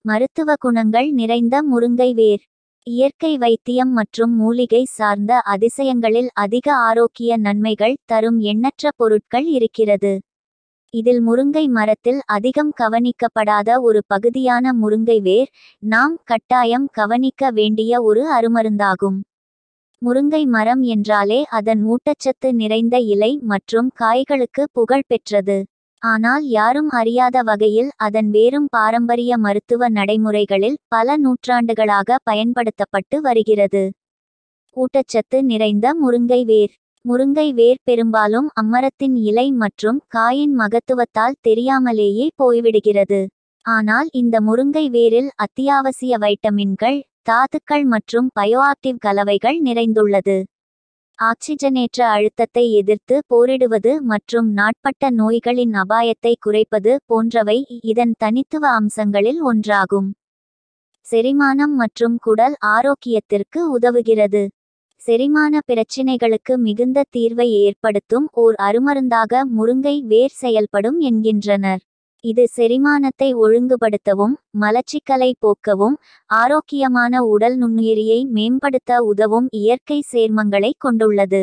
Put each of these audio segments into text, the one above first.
மருத்துவ குணங்கள் நிறைந்த முருங்கை வேர் இயற்கை வைத்தியம் மற்றும் மூலிகை சார்ந்த அதிசயங்களில் அதிக ஆரோக்கிய நன்மைகள் தரும் எண்ணற்ற பொருட்கள் இருக்கிறது இதில் முருங்கை மரத்தில் அதிகம் கவனிக்கப்படாத ஒரு பகுதியான முருங்கை வேர் நாம் கட்டாயம் கவனிக்க வேண்டிய ஒரு அருமருந்தாகும் முருங்கை மரம் என்றாலே அதன் ஊட்டச்சத்து நிறைந்த இலை மற்றும் காய்களுக்கு புகழ் பெற்றது ஆனால் யாரும் அறியாத வகையில் அதன் வேறும் பாரம்பரிய மருத்துவ நடைமுறைகளில் பல நூற்றாண்டுகளாக பயன்படுத்தப்பட்டு வருகிறது ஊட்டச்சத்து நிறைந்த முருங்கை வேர் முருங்கை வேர் பெரும்பாலும் அம்மரத்தின் இலை மற்றும் காயின் மகத்துவத்தால் தெரியாமலேயே போய்விடுகிறது ஆனால் இந்த முருங்கை வேரில் அத்தியாவசிய வைட்டமின்கள் தாதுக்கள் மற்றும் பயோஆக்டிவ் கலவைகள் நிறைந்துள்ளது ஆக்சிஜனேற்ற அழுத்தத்தை எதிர்த்து போரிடுவது மற்றும் நாட்பட்ட நோய்களின் அபாயத்தை குறைப்பது போன்றவை இதன் தனித்துவ அம்சங்களில் ஒன்றாகும் செரிமானம் மற்றும் குடல் ஆரோக்கியத்திற்கு உதவுகிறது செரிமான பிரச்சினைகளுக்கு மிகுந்த தீர்வை ஏற்படுத்தும் ஓர் அருமருந்தாக முருங்கை வேர் செயல்படும் என்கின்றனர் இது செரிமானத்தை ஒழுங்குபடுத்தவும் மலச்சிக்கலை போக்கவும் ஆரோக்கியமான உடல் நுண்ணுயிரியை மேம்படுத்த உதவும் இயற்கை சேர்மங்களை கொண்டுள்ளது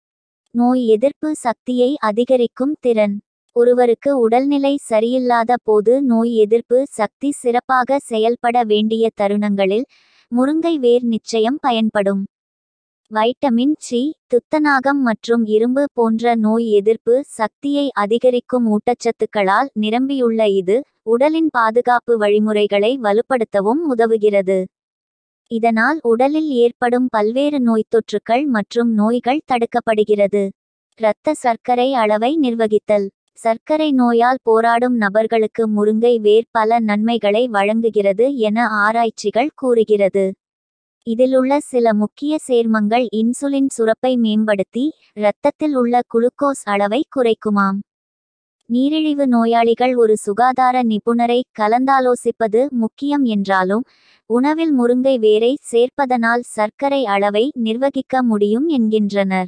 நோய் எதிர்ப்பு சக்தியை அதிகரிக்கும் திறன் ஒருவருக்கு உடல்நிலை சரியில்லாத போது நோய் எதிர்ப்பு சக்தி சிறப்பாக செயல்பட வேண்டிய தருணங்களில் முருங்கை வேர் நிச்சயம் பயன்படும் வைட்டமின் சி துத்தநாகம் மற்றும் இரும்பு போன்ற நோய் எதிர்ப்பு சக்தியை அதிகரிக்கும் ஊட்டச்சத்துக்களால் நிரம்பியுள்ள இது உடலின் பாதுகாப்பு வழிமுறைகளை வலுப்படுத்தவும் உதவுகிறது இதனால் உடலில் ஏற்படும் பல்வேறு நோய்த்தொற்றுக்கள் மற்றும் நோய்கள் தடுக்கப்படுகிறது இரத்த சர்க்கரை அளவை நிர்வகித்தல் சர்க்கரை நோயால் போராடும் நபர்களுக்கு முருங்கை வேர் பல நன்மைகளை வழங்குகிறது என ஆராய்ச்சிகள் கூறுகிறது இதிலுள்ள சில முக்கிய சேர்மங்கள் இன்சுலின் சுரப்பை மேம்படுத்தி இரத்தத்தில் உள்ள குளுக்கோஸ் அளவை குறைக்குமாம் நீரிழிவு நோயாளிகள் ஒரு சுகாதார நிபுணரை கலந்தாலோசிப்பது முக்கியம் என்றாலும் உணவில் முருங்கை வேரை சேர்ப்பதனால் சர்க்கரை அளவை நிர்வகிக்க முடியும் என்கின்றனர்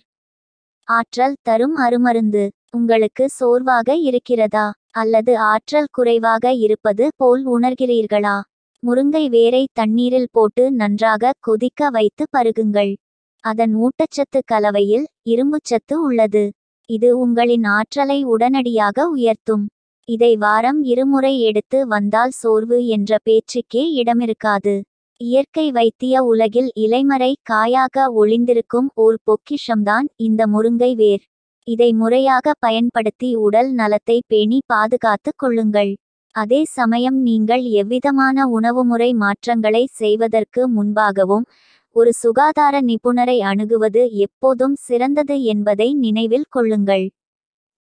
ஆற்றல் தரும் அருமருந்து உங்களுக்கு சோர்வாக இருக்கிறதா அல்லது ஆற்றல் குறைவாக இருப்பது போல் உணர்கிறீர்களா முருங்கை வேரை தண்ணீரில் போட்டு நன்றாக கொதிக்க வைத்து பருகுங்கள் அதன் ஊட்டச்சத்து கலவையில் இரும்புச்சத்து உள்ளது இது உங்களின் ஆற்றலை உடனடியாக உயர்த்தும் இதை வாரம் இருமுறை எடுத்து வந்தால் சோர்வு என்ற பேச்சுக்கே இடமிருக்காது இயற்கை வைத்திய உலகில் இலைமறை காயாக ஒளிந்திருக்கும் ஓர் பொக்கிஷம்தான் இந்த முருங்கை வேர் இதை முறையாக பயன்படுத்தி உடல் நலத்தை பேணி பாதுகாத்து கொள்ளுங்கள் அதே சமயம் நீங்கள் எவ்விதமான உணவுமுறை மாற்றங்களை செய்வதற்கு முன்பாகவும் ஒரு சுகாதார நிபுணரை அணுகுவது எப்போதும் சிறந்தது என்பதை நினைவில் கொள்ளுங்கள்